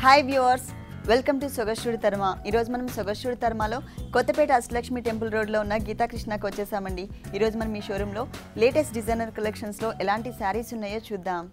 Hi viewers welcome to సొగశ్వడి తర్మ ఈరోజు మనం సొగశ్వడి తర్మలో కొత్తపేట అష్టలక్ష్మి టెంపుల్ రోడ్లో ఉన్న గీతాకృష్ణకు వచ్చేసామండి ఈరోజు మనం ఈ షోరూంలో లేటెస్ట్ డిజైనర్ కలెక్షన్స్లో ఎలాంటి శారీస్ ఉన్నాయో చూద్దాం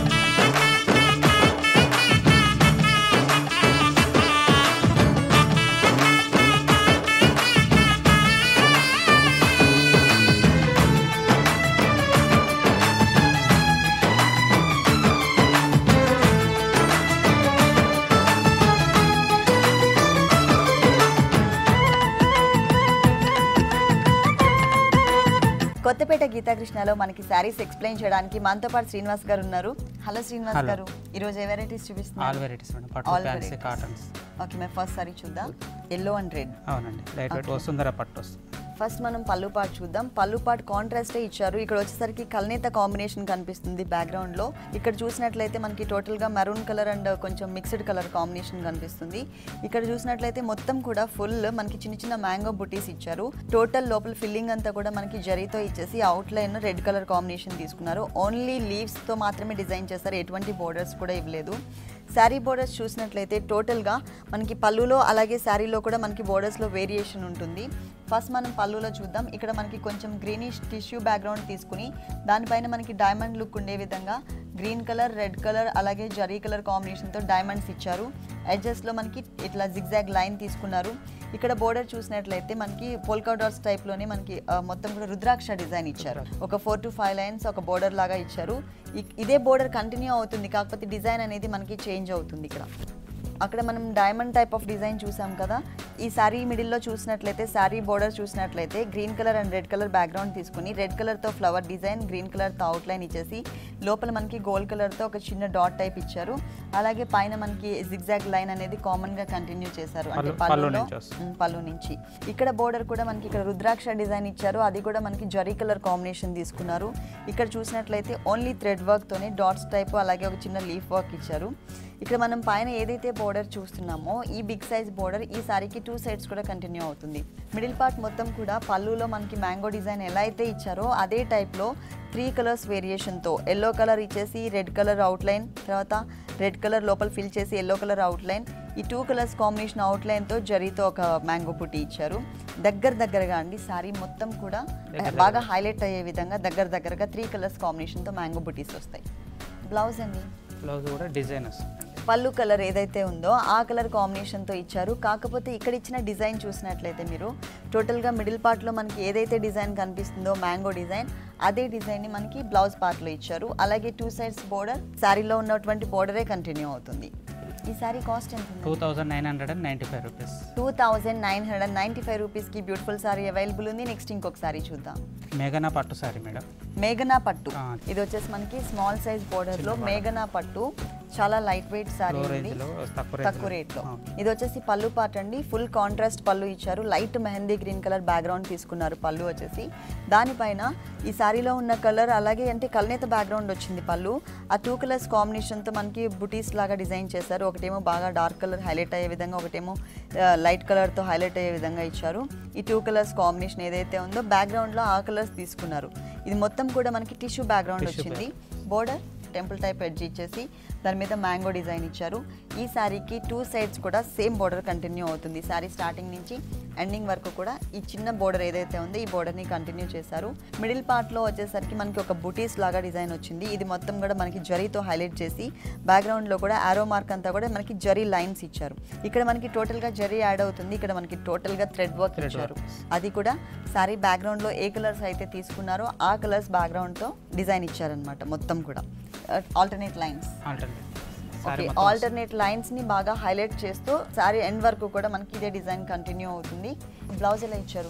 కొత్తపేట గీతాకృష్ణలో మనకి శారీస్ ఎక్స్ప్లెయిన్ చేయడానికి మనతో పాటు శ్రీనివాస్ గారు ఉన్నారు హలో శ్రీనివాస్ Hello. గారు ఈరోజు ఏ వెరైటీస్ ఆల్ చూపిస్తున్నారు వెరైటీస్ మేడం పట్టు All fancy varieties. Cottons okay మేము ఫస్ట్ సారీ చూద్దాం ఎల్లో అండ్ రెడ్ అవునండి లైట్ వెయిట్ వస్తుందరా పట్టు వస్తుంది ఫస్ట్ మనం పళ్ళు పాటు చూద్దాం పళ్ళు పాటు కాంట్రాస్టే ఇచ్చారు ఇక్కడ వచ్చేసరికి కల్నేత కాంబినేషన్ కనిపిస్తుంది బ్యాక్గ్రౌండ్ లో ఇక్కడ చూసినట్లయితే మనకి టోటల్ గా మెరూన్ కలర్ అండ్ కొంచెం మిక్స్డ్ కలర్ కాంబినేషన్ కనిపిస్తుంది ఇక్కడ చూసినట్లయితే మొత్తం కూడా ఫుల్ మనకి చిన్న చిన్న మ్యాంగో బుటీస్ ఇచ్చారు టోటల్ లోపల ఫిల్లింగ్ అంతా కూడా మనకి జరీతో ఇచ్చేసి outline red colour combination తీసుకున్నారు ఓన్లీ లీవ్స్ తో మాత్రమే డిజైన్ చేస్తారు ఎటువంటి బోర్డర్స్ కూడా ఇవ్వలేదు శారీ బోర్డర్స్ చూసినట్లయితే టోటల్గా మనకి పళ్ళులో అలాగే శారీలో కూడా మనకి బోర్డర్స్లో వేరియేషన్ ఉంటుంది ఫస్ట్ మనం పళ్ళులో చూద్దాం ఇక్కడ మనకి కొంచెం గ్రీనిష్ టిష్యూ బ్యాక్గ్రౌండ్ తీసుకుని దానిపైన మనకి డైమండ్ లుక్ ఉండే విధంగా గ్రీన్ కలర్ రెడ్ కలర్ అలాగే జరీ కలర్ కాంబినేషన్తో డైమండ్స్ ఇచ్చారు ఎడ్జెస్లో మనకి ఇట్లా జిగ్జాగ్ లైన్ తీసుకున్నారు ఇక్కడ బోర్డర్ చూసినట్లయితే మనకి పోల్కా డాట్స్ టైప్లోనే మనకి ఆ, మొత్తం కూడా రుద్రాక్ష డిజైన్ ఇచ్చారు ఒక ఫోర్ టు ఫైవ్ లైన్స్ ఒక బోర్డర్ లాగా ఇచ్చారు ఇ- ఇదే బోర్డర్ కంటిన్యూ అవుతుంది కాకపోతే డిజైన్ అనేది మనకి చేంజ్ అవుతుంది ఇక్కడ అక్కడ మనం డైమండ్ టైప్ ఆఫ్ డిజైన్ చూసాం కదా ఈ శారీ మిడిల్లో చూసినట్లయితే శారీ బోర్డర్ చూసినట్లయితే green colour and red colour background తీసుకుని రెడ్ కలర్తో ఫ్లవర్ డిజైన్ గ్రీన్ కలర్తో అవుట్లైన్ ఇచ్చేసి లోపల మనకి గోల్డ్ కలర్తో ఒక చిన్న డాట్ టైప్ ఇచ్చారు అలాగే పైన మనకి జిగ్జాగ్ లైన్ అనేది కామన్గా కంటిన్యూ చేశారు అంటే పళ్ళు- పళ్ళు పళ్ళులో నుంచి వస్తుంది. ఉమ్, పళ్ళు నుంచి ఇక్కడ బోర్డర్ కూడా మనకి ఇక్కడ రుద్రాక్ష డిజైన్ ఇచ్చారు అది కూడా మనకి జరీ కలర్ కాంబినేషన్ తీసుకున్నారు ఇక్కడ చూసినట్లయితే ఓన్లీ థ్రెడ్ వర్క్తోనే డాట్స్ టైప్ అలాగే ఒక చిన్న లీఫ్ వర్క్ ఇచ్చారు ఇక్కడ మనం పైన ఏదైతే బోర్డర్ చూస్తున్నామో ఈ బిగ్ సైజ్ బోర్డర్ ఈ సారీకి టూ సైడ్స్ కూడా కంటిన్యూ అవుతుంది మిడిల్ పార్ట్ మొత్తం కూడా పళ్ళులో మనకి మ్యాంగో డిజైన్ ఎలా అయితే ఇచ్చారో అదే టైప్లో త్రీ కలర్స్ వేరియేషన్తో ఎల్లో కలర్ ఇచ్చేసి రెడ్ కలర్ అవుట్లైన్ తర్వాత రెడ్ కలర్ లోపల ఫిల్ చేసి ఎల్లో కలర్ అవుట్లైన్ ఈ టూ కలర్స్ కాంబినేషన్ అవుట్లైన్తో జరీతో ఒక మ్యాంగో పుట్టి ఇచ్చారు దగ్గర దగ్గరగా అండి సారీ మొత్తం కూడా బాగా హైలైట్ అయ్యే విధంగా దగ్గర దగ్గరగా త్రీ కలర్స్ కాంబినేషన్తో మ్యాంగో బుటీస్ వస్తాయి బ్లౌజ్ అండి బ్లౌజ్ కూడా డిజైన్ వస్తుంది పళ్ళు కలర్ ఏదైతే ఉందో ఆ కలర్ కాంబినేషన్తో ఇచ్చారు కాకపోతే ఇక్కడ ఇచ్చిన డిజైన్ చూసినట్లయితే మీరు టోటల్గా మిడిల్ పార్ట్లో మనకి ఏదైతే డిజైన్ కనిపిస్తుందో మ్యాంగో డిజైన్ అదే డిజైన్ని మనకి బ్లౌజ్ పార్ట్లో ఇచ్చారు అలాగే టూ సైడ్స్ బోర్డర్ శారీలో ఉన్నటువంటి బోర్డరే కంటిన్యూ అవుతుంది ఈ శారీ కాస్ట్ ఎంత two thousand nine hundred and ninety five rupees two thousand nine hundred and ninety five రూపీస్కి బ్యూటిఫుల్ సారీ అవైలబుల్ ఉంది నెక్స్ట్ ఇంకొక సారీ చూద్దాం మేఘనా పట్టు సారీ మేడం మేఘనా పట్టు ఆ. ఇది వచ్చేసి మనకి స్మాల్ సైజ్ బోర్డర్ లో మేఘనా పట్టు చాలా లైట్ వెయిట్ సారీ లో ఉంది రేంజ్లో తక్కువ తక్కువ రేంజ్ రేట్లో ఇది వచ్చేసి పళ్ళు పాట అండి ఫుల్ కాంట్రాస్ట్ పళ్ళు ఇచ్చారు light mehndi green colour background తీసుకున్నారు పళ్ళు వచ్చేసి దానిపైన ఈ సారీలో ఉన్న కలర్ అలాగే అంటే కల్నేత బ్యాక్గ్రౌండ్ వచ్చింది పళ్ళు ఆ టూ కలర్స్ కాంబినేషన్తో మనకి బుటీస్ లాగా డిజైన్ చేశారు ఒకటేమో బాగా డార్క్ కలర్ హైలైట్ అయ్యే విధంగా ఒకటేమో లైట్ కలర్తో హైలైట్ అయ్యే విధంగా ఇచ్చారు ఈ టూ కలర్స్ కాంబినేషన్ ఏదైతే ఉందో బ్యాక్గ్రౌండ్లో ఆ కలర్స్ తీసుకున్నారు ఇది మొత్తం కూడా మనకి టిష్యూ బ్యాక్గ్రౌండ్ Tissue వచ్చింది బోర్డర్ టెంపుల్ టైప్ ఎడ్జ్ ఇచ్చేసి దాని మీద మ్యాంగో డిజైన్ ఇచ్చారు ఈ శారీకి టూ సైడ్స్ కూడా సేమ్ బోర్డర్ కంటిన్యూ అవుతుంది శారీ స్టార్టింగ్ నుంచి ఎండింగ్ వరకు కూడా ఈ చిన్న బోర్డర్ ఏదైతే ఉందో ఈ బోర్డర్ని కంటిన్యూ చేశారు మిడిల్ పార్ట్లో వచ్చేసరికి మనకి ఒక బుటీస్ లాగా డిజైన్ వచ్చింది ఇది మొత్తం కూడా మనకి జరీతో హైలైట్ చేసి బ్యాక్గ్రౌండ్లో కూడా ఆరో మార్క్ అంతా కూడా మనకి జరీ లైన్స్ ఇచ్చారు ఇక్కడ మనకి టోటల్గా జరీ యాడ్ అవుతుంది ఇక్కడ మనకి టోటల్గా థ్రెడ్ వర్క్ Thread ఇచ్చారు work. అది కూడా శారీ బ్యాక్గ్రౌండ్లో ఏ కలర్స్ అయితే తీసుకున్నారో ఆ కలర్స్ బ్యాక్గ్రౌండ్తో డిజైన్ ఇచ్చారనమాట మొత్తం కూడా alternate lines alternate okay saree మొత్తం ఆల్టర్నేట్ లైన్స్ ని బాగా హైలైట్ చేస్తూ సారీ ఎండ్ వరకు కూడా మనకి ఇదే డిజైన్ కంటిన్యూ అవుతుంది బ్లౌజ్ ఎలా ఇచ్చారు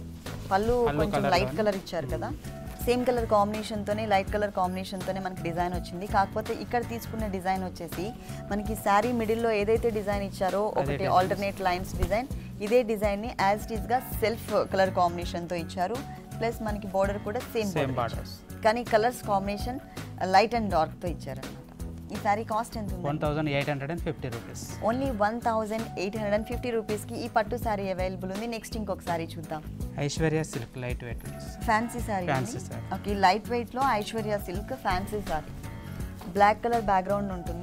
పళ్ళు పళ్ళు కొంచెం colour లైట్ లోనే. కలర్ ఇచ్చారు కదా సేమ్ కలర్ కాంబినేషన్తోనే లైట్ కలర్ కాంబినేషన్తోనే మనకి డిజైన్ వచ్చింది కాకపోతే ఇక్కడ తీసుకున్న డిజైన్ వచ్చేసి మనకి శారీ మిడిల్లో ఏదైతే డిజైన్ ఇచ్చారో అదే ఒకటి design. ఆల్టర్నేట్ లైన్స్ డిజైన్ ఇదే డిజైన్ని యాజ్ ఇట్ గా సెల్ఫ్ కలర్ కాంబినేషన్తో ఇచ్చారు ప్లస్ మనకి బోర్డర్ కూడా సేమ్ Same బోర్డర్ borders. కానీ కలర్స్ కాంబినేషన్ లైట్ అండ్ డార్క్తో ఇచ్చారనమాట ఈ సారీ కాస్ట్ ఎంత ఉంది one thousand eight hundred and fifty rupees only one thousand eight hundred and fifty రూపీస్కి ఈ పట్టు సారీ అవైలబుల్ ఉంది నెక్స్ట్ ఇంకొక సారీ చూద్దాం Aishwarya silk light weight fancy saree Fancy saree. Okay light వెయిట్లో Aishwarya silk fancy sorry black colour background ఉంటుంది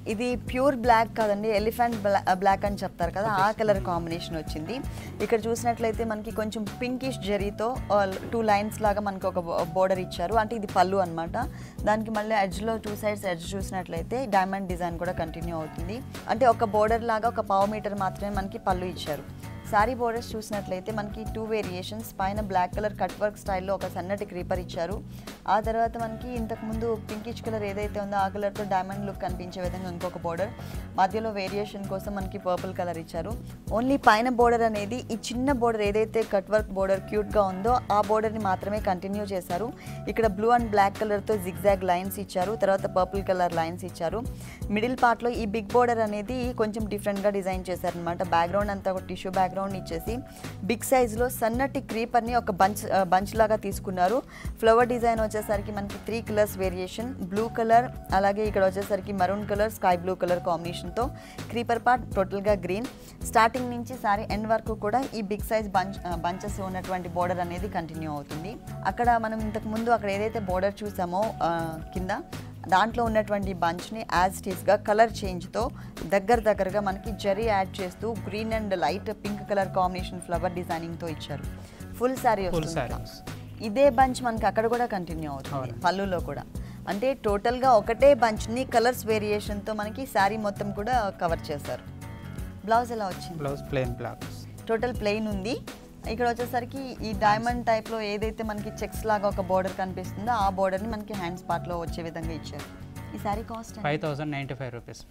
ఇది pure black కాదండి ఎలిఫెంట్ బ్లాక్ అని చెప్తారు కదా ఆ కలర్ కాంబినేషన్ వచ్చింది ఇక్కడ చూసినట్లయితే మనకి కొంచెం పింకిష్ జరీతో టూ లైన్స్ లాగా మనకి ఒక బోర్డర్ ఇచ్చారు అంటే ఇది పళ్ళు అన్నమాట దానికి మళ్ళీ ఎడ్జ్లో టూ సైడ్స్ ఎడ్జ్ చూసినట్లయితే డైమండ్ డిజైన్ కూడా కంటిన్యూ అవుతుంది అంటే ఒక బోర్డర్ లాగా ఒక పావు మీటర్ మాత్రమే మనకి పళ్ళు ఇచ్చారు శారీ బోర్డర్స్ చూసినట్లయితే మనకి టూ వేరియేషన్స్ పైన బ్లాక్ కలర్ కట్ వర్క్ స్టైల్లో ఒక సన్నటి క్రీపర్ ఇచ్చారు ఆ తర్వాత మనకి ఇంతకుముందు పింకిష్ కలర్ ఏదైతే ఉందో ఆ కలర్తో డైమండ్ లుక్ కనిపించే విధంగా ఇంకొక బోర్డర్ మధ్యలో వేరియేషన్ కోసం మనకి పర్పుల్ కలర్ ఇచ్చారు ఓన్లీ పైన బోర్డర్ అనేది ఈ చిన్న బోర్డర్ ఏదైతే కట్ వర్క్ బోర్డర్ క్యూట్గా ఉందో ఆ బోర్డర్ని మాత్రమే కంటిన్యూ చేశారు ఇక్కడ బ్లూ అండ్ బ్లాక్ కలర్తో జిగ్జాగ్ లైన్స్ ఇచ్చారు తర్వాత పర్పుల్ కలర్ లైన్స్ ఇచ్చారు మిడిల్ పార్ట్లో ఈ బిగ్ బోర్డర్ అనేది కొంచెం డిఫరెంట్గా డిజైన్ చేశారనమాట బ్యాక్గ్రౌండ్ అంతా ఒక టిష్యూ బ్యాక్గ్రౌండ్ ఇచ్చేసి బిగ్ సైజ్లో సన్నటి క్రీపర్ని ఒక బంచ్ బంచ్ లాగా తీసుకున్నారు ఫ్లవర్ డిజైన్ వచ్చేసరికి మనకి three colours variation blue colour అలాగే ఇక్కడ వచ్చేసరికి maroon colour sky blue colour కాంబినేషన్తో క్రీపర్ పార్ట్ టోటల్గా గ్రీన్ స్టార్టింగ్ నుంచి సారీ ఎండ్ వరకు కూడా ఈ బిగ్ సైజ్ బంచ్ బంచెస్ ఉన్నటువంటి బోర్డర్ అనేది కంటిన్యూ అవుతుంది అక్కడ మనం ఇంతకు ముందు అక్కడ ఏదైతే బోర్డర్ చూసామో ఆ, కింద దాంట్లో ఉన్నటువంటి బంచ్ని యాజ్ టీస్గా కలర్ చేంజ్తో దగ్గర దగ్గరగా మనకి జరీ యాడ్ చేస్తూ green and light pink colour combination flower డిజైనింగ్తో ఇచ్చారు ఫుల్ శారీ ఫుల్ వస్తుంది శారీ ఇట్లా. ఇదే బంచ్ మనకి అక్కడ కూడా కంటిన్యూ అవుతుంది అవును. పళ్ళులో కూడా అంటే టోటల్గా ఒకటే బంచ్ని కలర్స్ వేరియేషన్తో మనకి శారీ మొత్తం కూడా కవర్ చేశారు బ్లౌజ్ ఎలా వచ్చింది blouse plain black total plain ఉంది ఇక్కడ వచ్చేసరికి ఈ డైమండ్ టైప్లో ఏదైతే మనకి చెక్స్ లాగా ఒక బోర్డర్ కనిపిస్తుందో ఆ బోర్డర్ని మనకి హ్యాండ్స్ పార్ట్లో వచ్చే విధంగా ఇచ్చారు ఈ saree cost five thousand ninety five rupees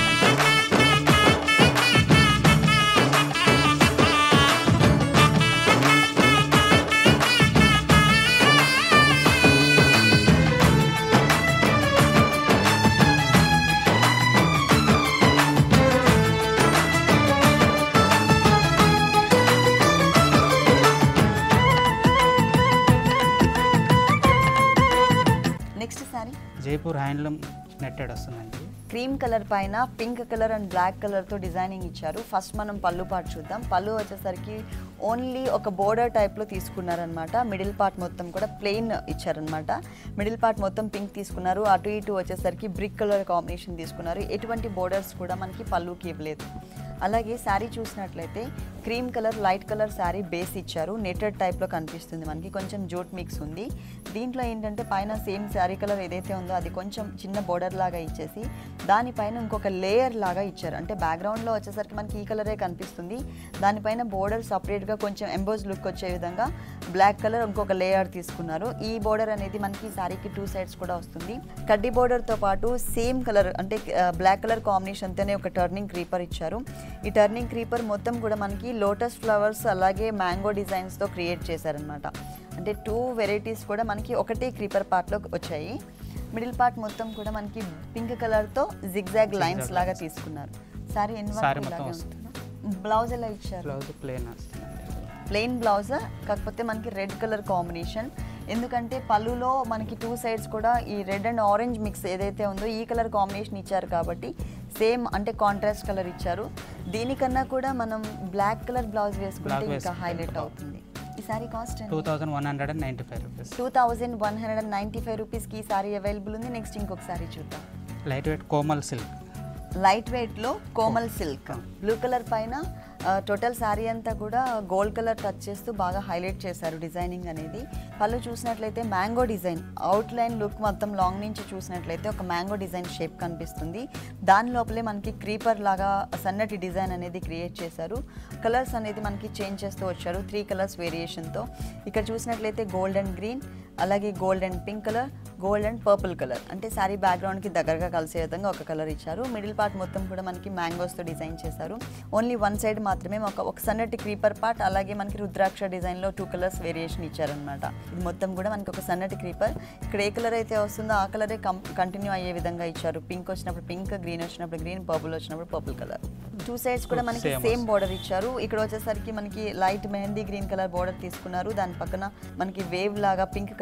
next saree Jaipur handloom netted వస్తుందండి క్రీమ్ కలర్ పైన పింక్ కలర్ అండ్ బ్లాక్ కలర్తో డిజైనింగ్ ఇచ్చారు ఫస్ట్ మనం పళ్ళు పార్ట్ చూద్దాం పళ్ళు వచ్చేసరికి ఓన్లీ ఒక బోర్డర్ టైప్లో తీసుకున్నారనమాట మిడిల్ పార్ట్ మొత్తం కూడా ప్లెయిన్ ఇచ్చారనమాట మిడిల్ పార్ట్ మొత్తం పింక్ తీసుకున్నారు అటు ఇటు వచ్చేసరికి బ్రిక్ కలర్ కాంబినేషన్ తీసుకున్నారు ఎటువంటి బోర్డర్స్ కూడా మనకి పళ్ళుకి ఇవ్వలేదు అలాగే శారీ చూసినట్లయితే cream colour light colour saree base ఇచ్చారు నెటెడ్ టైప్లో కనిపిస్తుంది మనకి కొంచెం జూట్ మిక్స్ ఉంది దీంట్లో ఏంటంటే పైన సేమ్ శారీ కలర్ ఏదైతే ఉందో అది కొంచెం చిన్న బోర్డర్ లాగా ఇచ్చేసి దానిపైన ఇంకొక లేయర్ లాగా ఇచ్చారు అంటే బ్యాక్గ్రౌండ్లో వచ్చేసరికి మనకి ఈ కలరే కనిపిస్తుంది దానిపైన బోర్డర్ సపరేట్గా కొంచెం ఎంబోజ్ లుక్ వచ్చే విధంగా బ్లాక్ కలర్ ఇంకొక లేయర్ తీసుకున్నారు ఈ బోర్డర్ అనేది మనకి శారీకి టూ సైడ్స్ కూడా వస్తుంది కడ్డీ బోర్డర్తో పాటు సేమ్ కలర్ అంటే బ్లాక్ కలర్ కాంబినేషన్తోనే ఒక టర్నింగ్ క్రీపర్ ఇచ్చారు ఈ టర్నింగ్ క్రీపర్ మొత్తం కూడా మనకి లోటస్ ఫ్లవర్స్ అలాగే మ్యాంగో డిజైన్స్తో క్రియేట్ చేశారనమాట అంటే టూ వెరైటీస్ కూడా మనకి ఒకటే క్రీపర్ పార్ట్లో వచ్చాయి మిడిల్ పార్ట్ మొత్తం కూడా మనకి పింక్ కలర్తో జిగ్జాగ్ లైన్స్ లాగా తీసుకున్నారు సారీ ఎన్ని Saree వరకు మొత్తం ఇలాగే వస్తుంది. ఉంటుందా బ్లౌజ్ ఎలా ఇచ్చారు బ్లౌజ్ ప్లెయిన్ వస్తుందండి ప్లెయిన్ బ్లౌజ్ కాకపోతే మనకి రెడ్ కలర్ కాంబినేషన్ ఎందుకంటే పళ్ళులో మనకి టూ సైడ్స్ కూడా ఈ రెడ్ అండ్ ఆరెంజ్ మిక్స్ ఏదైతే ఉందో ఈ కలర్ కాంబినేషన్ ఇచ్చారు కాబట్టి సేమ్ అంటే కాంట్రాస్ట్ కలర్ ఇచ్చారు దీనికన్నా కూడా మనం బ్లాక్ కలర్ బ్లౌజ్ వేసుకుంటే Black ఇంకా వేసుకుంటే హైలైట్ ఇంకా అవుతుంది ఈ sorry cost two thousand one hundred and ninety five rupees two thousand one hundred and ninety five రూపీస్కి ఈ సారీ అవైలబుల్ ఉంది నెక్స్ట్ ఇంకొక సారీ చూద్దాం light weight Komal silk light వెయిట్లో కోమల్ సిల్క్ బ్లూ కలర్ పైన టోటల్ శారీ అంతా కూడా గోల్డ్ కలర్ టచ్ చేస్తూ బాగా హైలైట్ చేశారు డిజైనింగ్ అనేది పళ్ళు చూసినట్లయితే mango design outline look మొత్తం లాంగ్ నుంచి చూసినట్లయితే ఒక మ్యాంగో డిజైన్ షేప్ కనిపిస్తుంది దాని లోపలే మనకి క్రీపర్ లాగా సన్నటి డిజైన్ అనేది క్రియేట్ చేశారు కలర్స్ అనేది మనకి చేంజ్ చేస్తూ వచ్చారు త్రీ కలర్స్ వేరియేషన్తో ఇక్కడ చూసినట్లయితే గోల్డ్ అండ్ గ్రీన్ అలాగే gold and pink colour gold and purple colour అంటే శారీ బ్యాక్గ్రౌండ్కి దగ్గరగా కలిసే విధంగా ఒక కలర్ ఇచ్చారు మిడిల్ పార్ట్ మొత్తం కూడా మనకి మ్యాంగోస్తో డిజైన్ చేశారు ఓన్లీ వన్ సైడ్ మాత్రమే ఒక ఒక సన్నటి క్రీపర్ పార్ట్ అలాగే మనకి రుద్రాక్ష డిజైన్లో టూ కలర్స్ వేరియేషన్ ఇచ్చారనమాట ఇది మొత్తం కూడా మనకి ఒక సన్నటి క్రీపర్ ఇక్కడ ఏ కలర్ అయితే వస్తుందో ఆ కలరే కంటిన్యూ అయ్యే విధంగా ఇచ్చారు పింక్ వచ్చినప్పుడు పింక్ గ్రీన్ వచ్చినప్పుడు గ్రీన్ పర్పుల్ వచ్చినప్పుడు పర్పుల్ కలర్ టూ సైడ్స్ కూడా మనకి Same సేమ్ బోర్డర్ ఇచ్చారు ఇక్కడ వచ్చేసరికి మనకి light mehndi green colour border తీసుకున్నారు దాని పక్కన మనకి వేవ్ లాగా పింక్ కలర్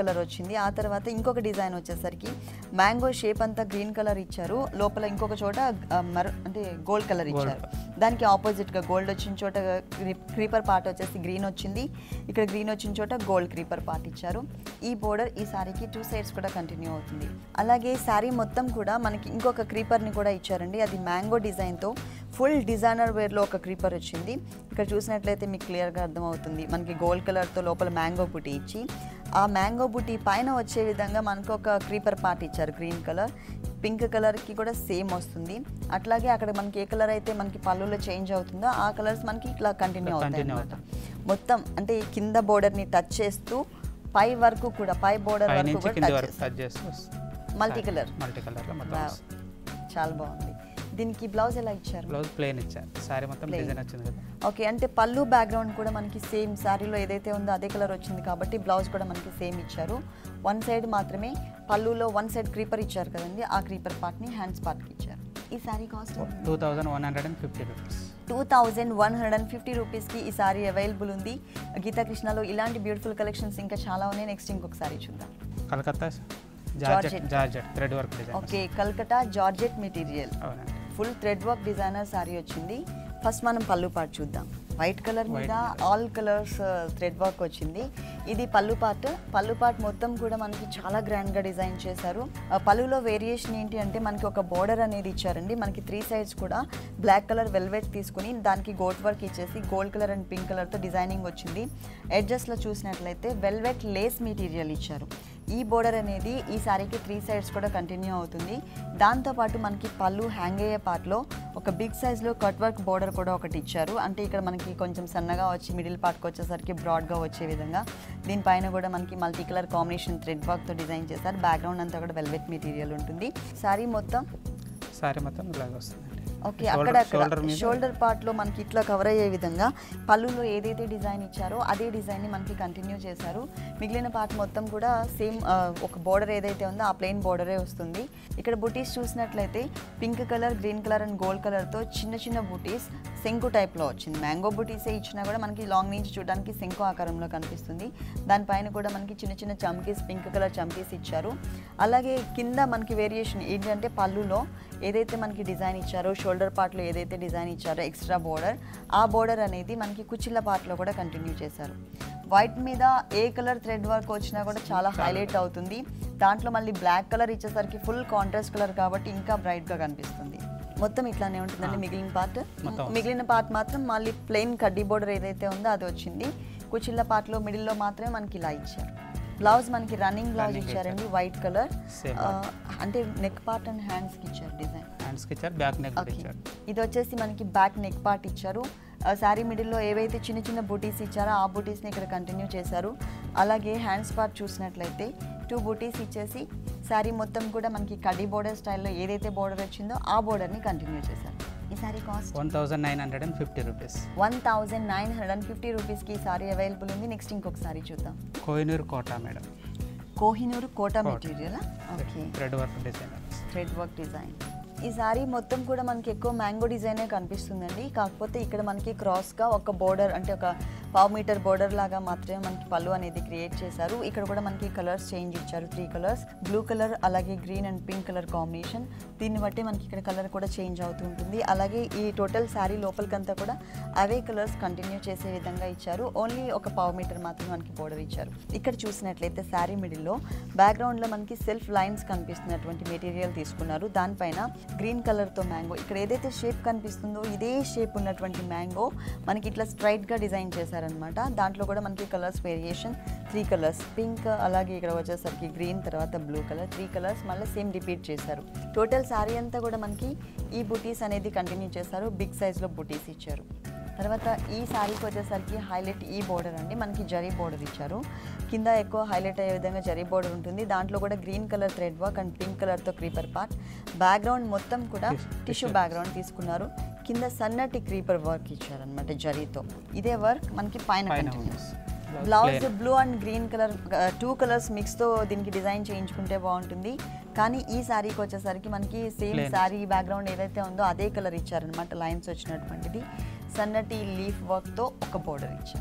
కలర్ వచ్చింది ఆ తర్వాత ఇంకొక డిజైన్ వచ్చేసరికి మ్యాంగో షేప్ అంతా గ్రీన్ కలర్ ఇచ్చారు లోపల ఇంకొక చోట ఆ, మర అంటే గోల్డ్ కలర్ Gold ఇచ్చారు దానికి ఆపోజిట్గా గోల్డ్ వచ్చిన చోట క్రీపర్ పార్ట్ వచ్చేసి గ్రీన్ వచ్చింది ఇక్కడ గ్రీన్ వచ్చిన చోట గోల్డ్ క్రీపర్ పార్ట్ ఇచ్చారు ఈ బోర్డర్ ఈ శారీకి టూ సైడ్స్ కూడా కంటిన్యూ అవుతుంది అలాగే శారీ మొత్తం కూడా మనకి ఇంకొక క్రీపర్ని కూడా ఇచ్చారండి అది మ్యాంగో డిజైన్తో ఫుల్ డిజైనర్ వేర్లో ఒక క్రీపర్ వచ్చింది ఇక్కడ చూసినట్లయితే మీకు క్లియర్గా అర్థమవుతుంది మనకి గోల్డ్ కలర్తో లోపల మ్యాంగో బుటీ ఇచ్చి ఆ మ్యాంగో బుటీ పైన వచ్చే విధంగా మనకు ఒక క్రీపర్ పార్ట్ ఇచ్చారు గ్రీన్ కలర్ పింక్ కలర్కి కూడా సేమ్ వస్తుంది అట్లాగే అక్కడ మనకి ఏ కలర్ అయితే మనకి పళ్ళులో చేంజ్ అవుతుందో ఆ కలర్స్ మనకి ఇట్లా కంటిన్యూ అవుతాయి Continue అన్నమాట మొత్తం అంటే ఈ కింద బోర్డర్ని టచ్ చేస్తూ పై వరకు కూడా పై బోర్డర్ పై వరకు నుంచి కూడా కింది టచ్ వరకు టచ్ చేస్తూ మల్టీ కలర్ మల్టీ కలర్లో మొత్తం Wow. చాలా బాగుంది దీనికి బ్లౌజ్ ఎలా ఇచ్చారు బ్లౌజ్ ప్లేన్ ఇచ్చారు సారీ మొత్తం Plain. డిజైన్ వచ్చింది కదా ఓకే అంటే పళ్ళు బ్యాక్గ్రౌండ్ కూడా మనకి సేమ్ శారీలో ఏదైతే ఉందో అదే కలర్ వచ్చింది కాబట్టి బ్లౌజ్ కూడా మనకి సేమ్ ఇచ్చారు వన్ సైడ్ మాత్రమే పళ్ళులో వన్ సైడ్ క్రీపర్ ఇచ్చారు కదండి ఆ క్రీపర్ పార్ట్ని హ్యాండ్స్ పార్ట్కి ఇచ్చారు ఈ saree cost two thousand one hundred and fifty rupees two thousand one hundred and fifty రూపీస్కి ఈ సారీ అవైలబుల్ ఉంది గీతా కృష్ణలో ఇలాంటి బ్యూటిఫుల్ కలెక్షన్స్ ఇంకా చాలా ఉన్నాయి నెక్స్ట్ ఇంకొక సారీ చూద్దాం Calcutta Georgette. Georgette georgette thread work design okay Calcutta georgette material అవునండి full thread work designer saree వచ్చింది ఫస్ట్ మనం పళ్ళు పార్ట్ చూద్దాం వైట్ కలర్ మీద White all colours thread work వచ్చింది ఇది పళ్ళు పార్ట్ పళ్ళు పార్ట్ మొత్తం కూడా మనకి చాలా గ్రాండ్గా డిజైన్ చేశారు ఆ పళ్ళులో వేరియేషన్ ఏంటి అంటే మనకి ఒక బోర్డర్ అనేది ఇచ్చారండి మనకి త్రీ సైడ్స్ కూడా బ్లాక్ కలర్ వెల్వెట్ తీసుకుని దానికి గోల్డ్ వర్క్ ఇచ్చేసి గోల్డ్ కలర్ అండ్ పింక్ కలర్తో డిజైనింగ్ వచ్చింది ఎడ్జస్ట్లో చూసినట్లయితే వెల్వెట్ లేస్ మెటీరియల్ ఇచ్చారు ఈ బోర్డర్ అనేది ఈ సారీకి త్రీ సైడ్స్ కూడా కంటిన్యూ అవుతుంది దాంతోపాటు మనకి పళ్ళు హ్యాంగ్ అయ్యే పార్ట్లో ఒక బిగ్ సైజ్లో కట్ వర్క్ బోర్డర్ కూడా ఒకటి ఇచ్చారు అంటే ఇక్కడ మనకి కొంచెం సన్నగా వచ్చి మిడిల్ పార్ట్కి వచ్చేసరికి బ్రాడ్గా వచ్చే విధంగా దీనిపైన కూడా మనకి మల్టీ కలర్ కాంబినేషన్ థ్రెడ్ వర్క్తో డిజైన్ చేశారు బ్యాక్గ్రౌండ్ అంతా కూడా వెల్వెట్ మెటీరియల్ ఉంటుంది సారీ మొత్తం సారీ మొత్తం ఇలాగ వస్తుందండి ఓకే Shoulder- అక్కడక్కడ shoulder మీద షోల్డర్ పార్ట్లో మనకి ఇట్లా కవర్ అయ్యే విధంగా పళ్ళులో ఏదైతే డిజైన్ ఇచ్చారో అదే డిజైన్ని మనకి కంటిన్యూ చేశారు మిగిలిన పార్ట్ మొత్తం కూడా సేమ్ ఒక బోర్డర్ ఏదైతే ఉందో ఆ ప్లెయిన్ బోర్డరే వస్తుంది ఇక్కడ బుటీస్ చూసినట్లయితే pink colour green colour and gold కలర్తో చిన్న చిన్న బుటీస్ శంకు టైప్లో వచ్చింది మ్యాంగో బుటీసే ఇచ్చినా కూడా మనకి లాంగ్ నుంచి చూడడానికి శంకు ఆకారంలో కనిపిస్తుంది దానిపైన కూడా మనకి చిన్న చిన్న చమ్కీస్ పింక్ కలర్ చమ్కీస్ ఇచ్చారు అలాగే కింద మనకి వేరియేషన్ ఏంటంటే పళ్ళులో ఏదైతే మనకి డిజైన్ ఇచ్చారో షోల్డర్ పార్ట్లో ఏదైతే డిజైన్ ఇచ్చారో ఎక్స్ట్రా బోర్డర్ ఆ బోర్డర్ అనేది మనకి కుచ్చిళ్ళ పార్ట్లో కూడా కంటిన్యూ చేశారు వైట్ మీద ఏ కలర్ థ్రెడ్ వర్క్ వచ్చినా కూడా చాలా హైలైట్ అవుతుంది దాంట్లో మళ్ళీ బ్లాక్ కలర్ ఇచ్చేసరికి ఫుల్ కాంట్రాస్ట్ కలర్ కాబట్టి ఇంకా బ్రైట్గా కనిపిస్తుంది మొత్తం ఇట్లానే ఉంటుందండి ఆ. మిగిలిన పార్ట్ మొత్తం. మిగిలిన పార్ట్ మాత్రం మళ్ళీ ప్లెయిన్ కడ్డీ బోర్డర్ ఏదైతే ఉందో అది వచ్చింది కుచిళ్ళ పార్ట్లో మిడిల్లో మాత్రమే మనకి ఇలా ఇచ్చారు బ్లౌజ్ మనకి రన్నింగ్ బ్లౌజ్ Running ఇచ్చారండి వైట్ కలర్ Same అంటే నెక్ పార్ట్ అండ్ హ్యాండ్స్కి ఇచ్చారు డిజైన్ హ్యాండ్స్కి ఇచ్చారు బ్యాక్ నెక్ కూడా ఓకే ఇచ్చారు ఇది వచ్చేసి మనకి బ్యాక్ నెక్ పార్ట్ ఇచ్చారు శారీ మిడిల్లో ఏవైతే చిన్న చిన్న బూటీస్ ఇచ్చారో ఆ బూటీస్ని ఇక్కడ కంటిన్యూ చేశారు అలాగే హ్యాండ్స్ పార్ట్ చూసినట్లయితే టూ బూటీస్ ఇచ్చేసి శారీ మొత్తం కూడా మనకి కడ్డీ బోర్డర్ స్టైల్లో ఏదైతే బోర్డర్ వచ్చిందో ఆ బోర్డర్ని కంటిన్యూ చేశారు ఈ saree cost one thousand nine hundred and fifty rupees one thousand nine hundred and fifty రూపీస్కి ఈ సారీ అవైలబుల్ ఉంది నెక్స్ట్ ఇంకొక సారీ చూద్దాం Kohinoor Kota madam Kohinoor Kota Kota. Material okay thread work design thread work design ఈ సారీ మొత్తం కూడా మనకి ఎక్కువ మ్యాంగో డిజైనే కనిపిస్తుందండి కాకపోతే ఇక్కడ మనకి క్రాస్గా ఒక బోర్డర్ అంటే ఒక పావు మీటర్ బోర్డర్ లాగా మాత్రమే మనకి పళ్ళు అనేది క్రియేట్ చేశారు ఇక్కడ కూడా మనకి కలర్స్ చేంజ్ ఇచ్చారు త్రీ కలర్స్ బ్లూ కలర్ అలాగే green and pink colour combination దీన్ని బట్టి మనకి ఇక్కడ కలర్ కూడా చేంజ్ అవుతూ ఉంటుంది అలాగే ఈ టోటల్ శారీ లోపలికంతా కూడా అవే కలర్స్ కంటిన్యూ చేసే విధంగా ఇచ్చారు ఓన్లీ ఒక పావు మీటర్ మాత్రమే మనకి బోర్డర్ ఇచ్చారు ఇక్కడ చూసినట్లయితే శారీ మిడిల్లో బ్యాక్గ్రౌండ్లో మనకి సెల్ఫ్ లైన్స్ కనిపిస్తున్నటువంటి మెటీరియల్ తీసుకున్నారు దానిపైన గ్రీన్ కలర్తో మ్యాంగో ఇక్కడ ఏదైతే షేప్ కనిపిస్తుందో ఇదే షేప్ ఉన్నటువంటి మ్యాంగో మనకి ఇట్లా స్ట్రైట్గా డిజైన్ చేశారనమాట దాంట్లో కూడా మనకి colours variation three colours pink అలాగే ఇక్కడ వచ్చేసరికి గ్రీన్ తర్వాత బ్లూ కలర్ త్రీ కలర్స్ మళ్ళీ సేమ్ రిపీట్ చేశారు టోటల్ శారీ అంతా కూడా మనకి ఈ బుటీస్ అనేది కంటిన్యూ చేశారు బిగ్ సైజ్లో బుటీస్ ఇచ్చారు తర్వాత ఈ శారీకి వచ్చేసరికి హైలైట్ ఈ బోర్డర్ అండి మనకి జరీ బోర్డర్ ఇచ్చారు కింద ఎక్కువ హైలైట్ అయ్యే విధంగా జరీ బోర్డర్ ఉంటుంది దాంట్లో కూడా green colour thread work and pink కలర్తో క్రీపర్ పార్ట్ బ్యాక్గ్రౌండ్ మొత్తం కూడా Tis- టిష్యూ tissue. బ్యాక్గ్రౌండ్ తీసుకున్నారు కింద సన్నటి క్రీపర్ వర్క్ ఇచ్చారనమాట జరీతో ఇదే వర్క్ మనకి పైన పైన కంటిన్యూస్ ఉంది. Blouse Plain. Blue and green colour two colours మిక్స్తో దీనికి డిజైన్ చేయించుకుంటే బాగుంటుంది కానీ ఈ శారీకి వచ్చేసరికి మనకి సేమ్ Plain. శారీ బ్యాక్గ్రౌండ్ ఏదైతే ఉందో అదే కలర్ ఇచ్చారనమాట లైన్స్ వచ్చినటువంటిది సన్నటి లీఫ్ వర్క్తో ఒక బోర్డర్ ఇచ్చారు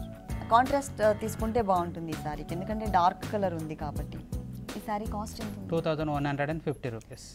కాంట్రాస్ట్ తీసుకుంటే బాగుంటుంది ఈ సారీకి ఎందుకంటే డార్క్ కలర్ ఉంది కాబట్టి ఈ సారీ కాస్ట్ ఎంత ఉంది? Two thousand one hundred and fifty rupees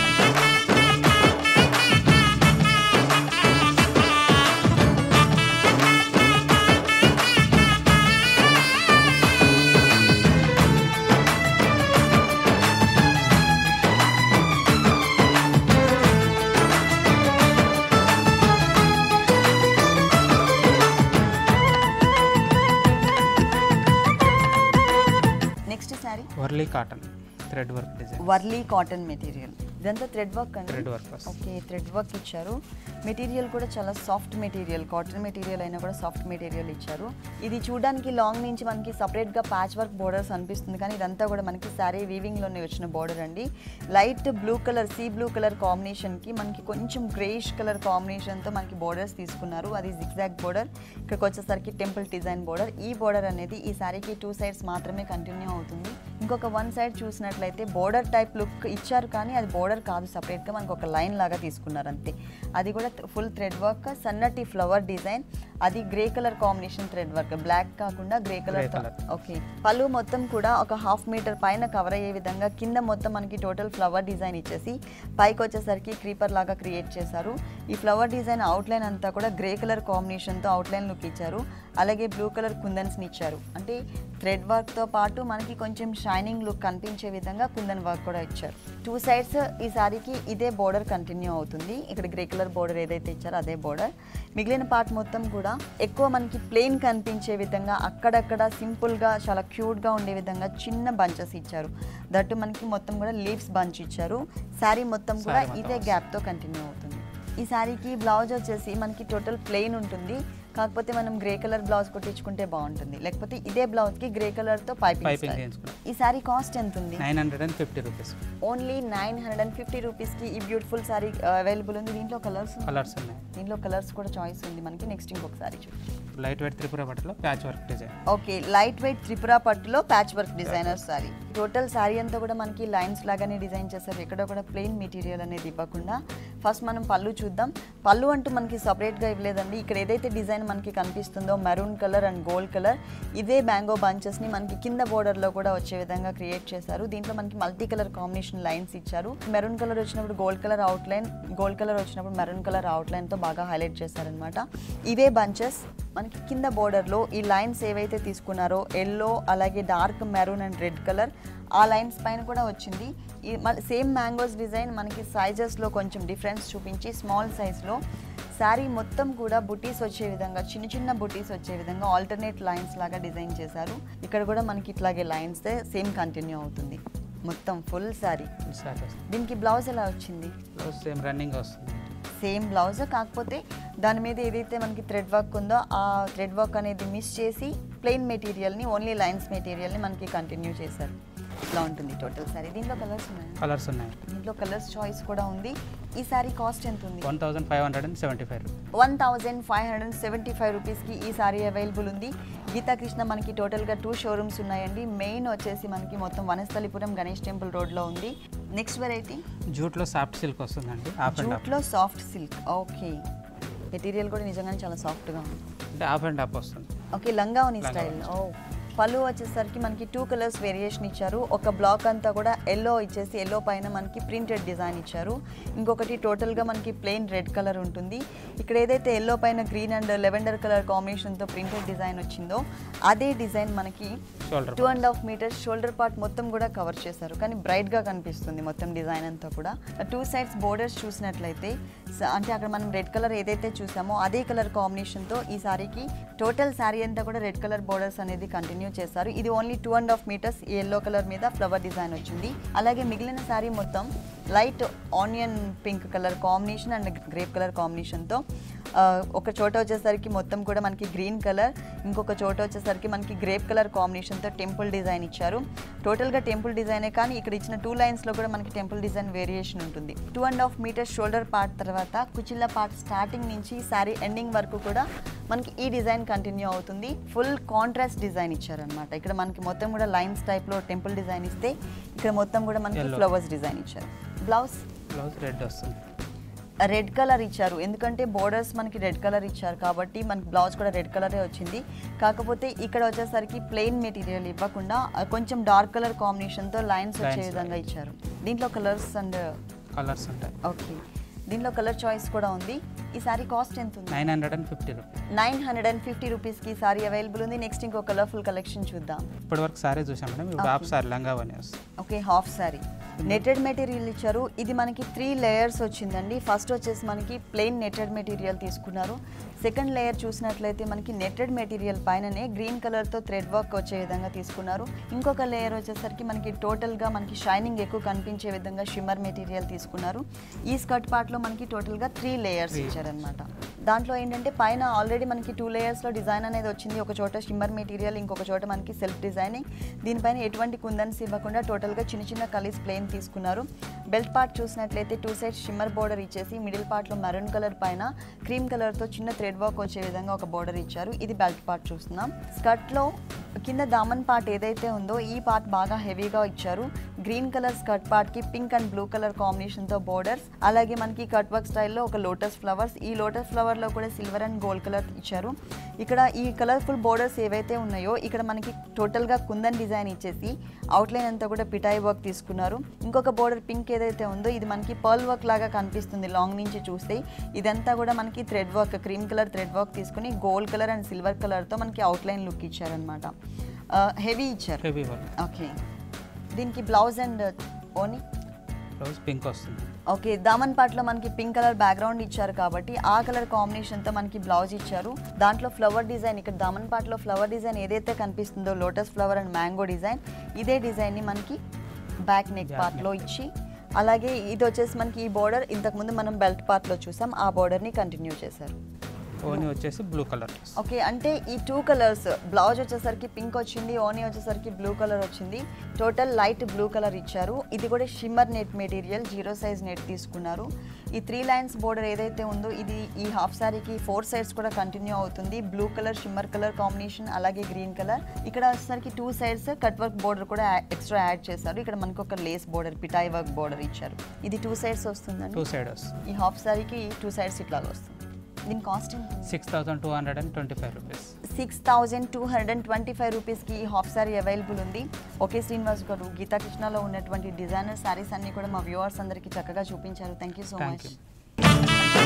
next sari Warli cotton thread work design Warli cotton material ఇదంతా థ్రెడ్ వర్క్ అండి థ్రెడ్ వర్క్ వస్తుంది ఓకే థ్రెడ్ వర్క్ ఇచ్చారు మెటీరియల్ కూడా చాలా సాఫ్ట్ మెటీరియల్ కాటన్ మెటీరియల్ అయినా కూడా సాఫ్ట్ మెటీరియల్ ఇచ్చారు ఇది చూడడానికి లాంగ్ నుంచి మనకి సపరేట్గా ప్యాచ్ వర్క్ బోర్డర్స్ అనిపిస్తుంది కానీ ఇదంతా కూడా మనకి సారీ వీవింగ్లోనే వచ్చిన బోర్డర్ అండి light blue colour sea blue colour కాంబినేషన్కి మనకి కొంచెం గ్రేష్ కలర్ కాంబినేషన్తో మనకి బోర్డర్స్ తీసుకున్నారు అది జిగ్జాగ్ బోర్డర్ ఇక్కడికి వచ్చేసరికి టెంపుల్ డిజైన్ బోర్డర్ ఈ బోర్డర్ అనేది ఈ సారీకి టూ సైడ్స్ మాత్రమే కంటిన్యూ అవుతుంది ఇంకొక వన్ సైడ్ చూసినట్లయితే బోర్డర్ టైప్ లుక్ ఇచ్చారు కానీ అది బోర్డర్ కాదు సపరేట్గా మనకు ఒక లైన్ లాగా తీసుకున్నారు అంతే అది కూడా ఫుల్ థ్రెడ్ వర్క్ సన్నటి ఫ్లవర్ డిజైన్ అది grey colour combination thread work black కాకుండా grey colour Grey colour. Okay పళ్ళు మొత్తం కూడా ఒక హాఫ్ మీటర్ పైన కవర్ అయ్యే విధంగా కింద మొత్తం మనకి టోటల్ ఫ్లవర్ డిజైన్ ఇచ్చేసి పైకి వచ్చేసరికి క్రీపర్ లాగా క్రియేట్ చేశారు ఈ ఫ్లవర్ డిజైన్ అవుట్లైన్ అంతా కూడా గ్రే కలర్ కాంబినేషన్తో అవుట్లైన్ లుక్ ఇచ్చారు అలాగే బ్లూ కలర్ కుందన్స్ని ఇచ్చారు అంటే థ్రెడ్ వర్క్తో పాటు మనకి కొంచెం షైనింగ్ లుక్ కనిపించే విధంగా కుందన్ వర్క్ కూడా ఇచ్చారు టూ సైడ్స్ ఈ సారీకి ఇదే బోర్డర్ కంటిన్యూ అవుతుంది ఇక్కడ గ్రే కలర్ బోర్డర్ ఏదైతే ఇచ్చారో అదే బోర్డర్ మిగిలిన పార్ట్ మొత్తం కూడా ఎక్కువ మనకి ప్లెయిన్ కనిపించే విధంగా అక్కడక్కడ సింపుల్గా చాలా క్యూట్గా ఉండే విధంగా చిన్న బంచెస్ ఇచ్చారు దట్టు మనకి మొత్తం కూడా లీవ్స్ బంచ్ ఇచ్చారు శారీ మొత్తం కూడా Saree మొత్తం ఇదే గ్యాప్తో కంటిన్యూ అవుతుంది ఈ శారీకి బ్లౌజ్ వచ్చేసి మనకి టోటల్ ప్లెయిన్ ఉంటుంది కాకపోతే మనం గ్రే కలర్ బ్లౌజ్ కుట్టించుకుంటే బాగుంటుంది లేకపోతే ఇదే బ్లౌజ్కి గ్రే కలర్తో పైపింగ్ పైపింగ్ చేయించుకున్నాం ఈ శారీ కాస్ట్ ఎంత ఉంది nine hundred and fifty rupees only nine hundred and fifty రూపీస్కి ఈ బ్యూటిఫుల్ శారీ అవైలబుల్ ఉంది దీంట్లో కలర్స్ కలర్స్ ఉన్నాయి దీంట్లో కలర్స్ కూడా చాయిస్ ఉంది మనకి నెక్స్ట్ ఇంకొక సారీ చూడండి లైట్ వెయిట్ త్రిపుర బట్టలో patch work design okay light weight Tripura పట్టులో patch work designer sari total sari అంతా కూడా మనకి లైన్స్ లాగానే డిజైన్ చేస్తారు ఎక్కడ కూడా ప్లెయిన్ మెటీరియల్ అనేది ఇవ్వకుండా ఫస్ట్ మనం పళ్ళు చూద్దాం పళ్ళు అంటూ మనకి సపరేట్గా ఇవ్వలేదండి ఇక్కడ ఏదైతే డిజైన్ మనకి కనిపిస్తుందో maroon colour and gold colour ఇదే మ్యాంగో బంచెస్ని మనకి కింద బోర్డర్లో కూడా వచ్చే విధంగా క్రియేట్ చేశారు దీంట్లో మనకి మల్టీ కలర్ కాంబినేషన్ లైన్స్ ఇచ్చారు మెరూన్ కలర్ వచ్చినప్పుడు gold colour outline gold colour వచ్చినప్పుడు మెరూన్ కలర్ అవుట్ లైన్తో బాగా హైలైట్ చేశారనమాట ఇవే బంచెస్ మనకి కింద బోర్డర్లో ఈ లైన్స్ ఏవైతే తీసుకున్నారో ఎల్లో అలాగే dark maroon and red colour ఆ లైన్స్ పైన కూడా వచ్చింది ఈ సేమ్ మ్యాంగోస్ డిజైన్ మనకి సైజెస్లో కొంచెం డిఫరెన్స్ చూపించి స్మాల్ సైజ్లో శారీ మొత్తం కూడా బుటీస్ వచ్చే విధంగా చిన్న చిన్న బుటీస్ వచ్చే విధంగా ఆల్టర్నేట్ లైన్స్ లాగా డిజైన్ చేశారు ఇక్కడ కూడా మనకి ఇట్లాగే లైన్స్ సేమ్ కంటిన్యూ అవుతుంది మొత్తం ఫుల్ శారీ సారీ వస్తుంది దీనికి బ్లౌజ్ ఎలా వచ్చింది బ్లౌజ్ సేమ్ రన్నింగ్ వస్తుంది సేమ్ బ్లౌజ్ కాకపోతే దాని మీద ఏదైతే మనకి థ్రెడ్ వర్క్ ఉందో ఆ థ్రెడ్ వర్క్ అనేది మిస్ చేసి ప్లెయిన్ మెటీరియల్ని ఓన్లీ లైన్స్ మెటీరియల్ని మనకి కంటిన్యూ చేశారు ఇట్లా ఉంటుంది టోటల్ సారీ దీంట్లో కలర్స్ ఉన్నాయి కలర్స్ ఉన్నాయి దీంట్లో కలర్స్ చాయిస్ కూడా ఉంది ఈ సారీ కాస్ట్ ఎంత ఉంది one thousand five hundred and seventy five one thousand five hundred and seventy five రూపీస్కి ఈ సారీ అవైలబుల్ ఉంది గీతా కృష్ణ మనకి టోటల్గా టూ షోరూమ్స్ ఉన్నాయండి మెయిన్ వచ్చేసి మనకి మొత్తం వనస్థలిపురం గణేష్ టెంపుల్ రోడ్లో ఉంది నెక్స్ట్ వెరైటీ జూట్లో సాఫ్ట్ సిల్క్ వస్తుందండి హాఫ్ అండ్ హాఫ్ జూట్లో సాఫ్ట్ సిల్క్ ఓకే మెటీరియల్ కూడా నిజంగానే చాలా సాఫ్ట్గా ఉంది అంటే హాఫ్ అండ్ హాఫ్ వస్తుంది ఓకే లంగావని లంగావోని స్టైల్ ఓ పళ్ళు వచ్చేసరికి మనకి టూ కలర్స్ వేరియేషన్ ఇచ్చారు ఒక బ్లాక్ అంతా కూడా ఎల్లో ఇచ్చేసి ఎల్లో పైన మనకి ప్రింటెడ్ డిజైన్ ఇచ్చారు ఇంకొకటి టోటల్గా మనకి ప్లెయిన్ రెడ్ కలర్ ఉంటుంది ఇక్కడ ఏదైతే ఎల్లో పైన గ్రీన్ అండ్ లెవెండర్ కలర్ కాంబినేషన్తో ప్రింటెడ్ డిజైన్ వచ్చిందో అదే డిజైన్ మనకి shoulder two and half metres shoulder part మొత్తం కూడా కవర్ చేశారు కానీ బ్రైట్గా కనిపిస్తుంది మొత్తం డిజైన్ అంతా కూడా టూ సైడ్స్ బోర్డర్స్ చూసినట్లయితే స- అంటే అక్కడ మనం రెడ్ కలర్ ఏదైతే చూసామో అదే కలర్ కాంబినేషన్తో ఈ సారీకి టోటల్ శారీ అంతా కూడా రెడ్ కలర్ బోర్డర్స్ అనేది కంటిన్యూ చేశారు ఇది only two and half metres yellow colour మీద ఫ్లవర్ డిజైన్ వచ్చింది అలాగే మిగిలిన శారీ మొత్తం light onion pink colour combination and grape colour కాంబినేషన్తో ఆ, ఒక చోట వచ్చేసరికి మొత్తం కూడా మనకి గ్రీన్ కలర్ ఇంకొక చోట వచ్చేసరికి మనకి గ్రేప్ కలర్ కాంబినేషన్తో టెంపుల్ డిజైన్ ఇచ్చారు టోటల్గా టెంపుల్ డిజైనే కానీ ఇక్కడ ఇచ్చిన టూ లైన్స్లో కూడా మనకి టెంపుల్ డిజైన్ వేరియేషన్ ఉంటుంది two and half metre shoulder part తర్వాత కుచిల్ల పార్ట్ స్టార్టింగ్ నుంచి శారీ ఎండింగ్ వరకు కూడా మనకి ఈ డిజైన్ కంటిన్యూ అవుతుంది ఫుల్ కాంట్రాస్ట్ డిజైన్ ఇచ్చారనమాట ఇక్కడ మనకి మొత్తం కూడా లైన్స్ టైప్లో టెంపుల్ డిజైన్ ఇస్తే ఇక్కడ మొత్తం కూడా మనకి Yellow. ఫ్లవర్స్ డిజైన్ ఇచ్చారు బ్లౌజ్ బ్లౌజ్ రెడ్ వస్తుంది రెడ్ కలర్ ఇచ్చారు ఎందుకంటే బోర్డర్స్ మనకి రెడ్ కలర్ ఇచ్చారు కాబట్టి మనకి బ్లౌజ్ కూడా రెడ్ కలరే వచ్చింది కాకపోతే ఇక్కడ వచ్చేసరికి ప్లెయిన్ మెటీరియల్ ఇవ్వకుండా ఆ, కొంచెం డార్క్ కలర్ కాంబినేషన్తో లైన్స్ వచ్చే Lines. విధంగా ఇచ్చారు దీంట్లో కలర్స్ అండ్ కలర్స్ ఉంటాయి ఓకే దీంట్లో కలర్ చాయిస్ కూడా ఉంది ఈ సారీ కాస్ట్ ఎంత ఉంది nine hundred and fifty rupees nine hundred and fifty రూపీస్కి సారీ అవైలబుల్ ఉంది నెక్స్ట్ ఇంకో కలర్ఫుల్ కలెక్షన్ చూద్దాం ఇప్పటి వరకు సారీ చూసాం మేడం ఇప్పుడు హాఫ్ సారీ లంగా వని వస్తుంది okay half sari netted material ఇచ్చారు ఇది మనకి త్రీ లేయర్స్ వచ్చిందండి ఫస్ట్ వచ్చేసి మనకి ప్లెయిన్ నెటెడ్ మెటీరియల్ తీసుకున్నారు సెకండ్ లేయర్ చూసినట్లయితే మనకి నెటెడ్ మెటీరియల్ పైననే గ్రీన్ కలర్తో థ్రెడ్ వర్క్ వచ్చే విధంగా తీసుకున్నారు ఇంకొక లేయర్ వచ్చేసరికి మనకి టోటల్గా మనకి షైనింగ్ ఎక్కువ కనిపించే విధంగా షిమ్మర్ మెటీరియల్ తీసుకున్నారు ఈ స్కర్ట్ పార్ట్లో మనకి టోటల్గా త్రీ లేయర్స్ Three. ఇచ్చారనమాట దాంట్లో ఏంటంటే పైన ఆల్రెడీ మనకి టూ లేయర్స్లో డిజైన్ అనేది వచ్చింది ఒక చోట షిమ్మర్ మెటీరియల్ ఇంకొక చోట మనకి సెల్ఫ్ డిజైనింగ్ దీనిపైన ఎటువంటి కుందన్స్ ఇవ్వకుండా టోటల్గా చిన్న చిన్న కలీస్ ప్లేన్ తీసుకున్నారు బెల్ట్ పార్ట్ చూసినట్లయితే టూ సైడ్ షిమ్మర్ బోర్డర్ ఇచ్చేసి మిడిల్ పార్ట్లో మెరూన్ కలర్ పైన క్రీమ్ కలర్తో చిన్న థ్రెడ్ వర్క్ వచ్చే విధంగా ఒక బోర్డర్ ఇచ్చారు ఇది బెల్ట్ పార్ట్ చూస్తున్నాం స్కర్ట్లో కింద దామన్ పార్ట్ ఏదైతే ఉందో ఈ పార్ట్ బాగా హెవీగా ఇచ్చారు గ్రీన్ కలర్ స్కర్ట్ పార్ట్కి పింక్ అండ్ బ్లూ కలర్ కాంబినేషన్తో బోర్డర్స్ అలాగే మనకి కట్ వర్క్ స్టైల్లో ఒక లోటస్ ఫ్లవర్స్ ఈ లోటస్ ఫ్లవర్లో కూడా సిల్వర్ అండ్ గోల్డ్ కలర్ ఇచ్చారు ఇక్కడ ఈ కలర్ఫుల్ బోర్డర్స్ ఏవైతే ఉన్నాయో ఇక్కడ మనకి టోటల్గా కుందన్ డిజైన్ ఇచ్చేసి అవుట్లైన్ అంతా కూడా పిటాయి వర్క్ తీసుకున్నారు ఇంకొక బోర్డర్ పింక్ ఏదైతే ఉందో ఇది మనకి పర్ల్ వర్క్ లాగా కనిపిస్తుంది లాంగ్ నుంచి చూస్తే ఇదంతా కూడా మనకి thread work cream colour thread work తీసుకుని గోల్డ్ కలర్ అండ్ సిల్వర్ కలర్తో మనకి అవుట్లైన్ లుక్ ఇచ్చారనమాట హెవీ ఇచ్చారు హెవీ వర్క్ ఓకే దీనికి బ్లౌజ్ అండ్ ఓని బ్లౌజ్ పింక్ వస్తుంది ఓకే దామన్ పాట్లో మనకి పింక్ కలర్ బ్యాక్గ్రౌండ్ ఇచ్చారు కాబట్టి ఆ కలర్ కాంబినేషన్తో మనకి బ్లౌజ్ ఇచ్చారు దాంట్లో ఫ్లవర్ డిజైన్ ఇక్కడ దామన్ పాట్లో ఫ్లవర్ డిజైన్ ఏదైతే కనిపిస్తుందో lotus flower and mango design ఇదే డిజైన్ని మనకి బ్యాక్ నెక్ Back పార్ట్లో ఇచ్చి అలాగే ఇది వచ్చేసి మనకి ఈ బోర్డర్ ఇంతకుముందు మనం బెల్ట్ పార్ట్లో చూసాం ఆ బోర్డర్ని కంటిన్యూ చేశారు ఓని వచ్చేసి బ్లూ కలర్ ఓకే అంటే ఈ టూ కలర్స్ బ్లౌజ్ వచ్చేసరికి పింక్ వచ్చింది ఓనీ వచ్చేసరికి బ్లూ కలర్ వచ్చింది టోటల్ లైట్ బ్లూ కలర్ ఇచ్చారు ఇది కూడా shimmer net material zero size net తీసుకున్నారు ఈ త్రీ లైన్స్ బోర్డర్ ఏదైతే ఉందో ఇది ఈ హాఫ్ శారీకి ఫోర్ సైడ్స్ కూడా కంటిన్యూ అవుతుంది blue colour shimmer colour combination అలాగే గ్రీన్ కలర్ ఇక్కడ వచ్చేసరికి two sides cut work border కూడా ఎక్స్ట్రా యాడ్ చేశారు ఇక్కడ మనకు ఒక లేస్ బోర్డర్ పిటాయి వర్క్ బోర్డర్ ఇచ్చారు ఇది టూ సైడ్స్ వస్తుందండి టూ సైడ్ వస్తుంది ఈ హాఫ్ శారీకి టూ సైడ్స్ ఇట్లాగా వస్తుంది దీని కాస్ట్ ఎంత six thousand two hundred and twenty five rupees six thousand two hundred and twenty five రూపీస్కి ఈ హాఫ్ సారీ అవైలబుల్ ఉంది ఓకే శ్రీనివాస్ గారు గీతా కృష్ణలో ఉన్నటువంటి డిజైనర్ సారీస్ అన్ని కూడా మా వ్యూవర్స్ అందరికీ చక్కగా చూపించారు thank you so thank much you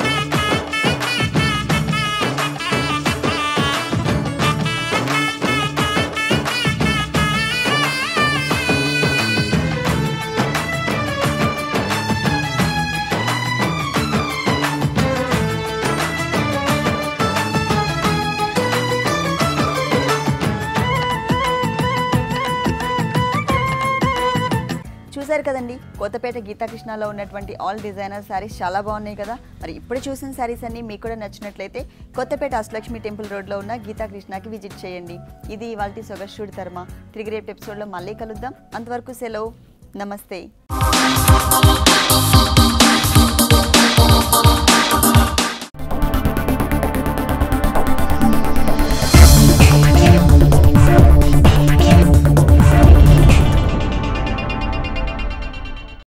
చూశారు కదండి కొత్తపేట గీతాకృష్ణలో ఉన్నటువంటి ఆల్ డిజైనర్ శారీస్ చాలా బాగున్నాయి కదా మరి ఇప్పుడు చూసిన శారీస్ అన్ని మీకు కూడా నచ్చినట్లయితే కొత్తపేట అష్టలక్ష్మి టెంపుల్ రోడ్లో ఉన్న గీతాకృష్ణకి విజిట్ చేయండి ఇది ఇవాళ సొగస్టూడి తర్మ తిరిగి రేపు ఎపిసోడ్లో మళ్ళీ కలుద్దాం అంతవరకు సెలవు నమస్తే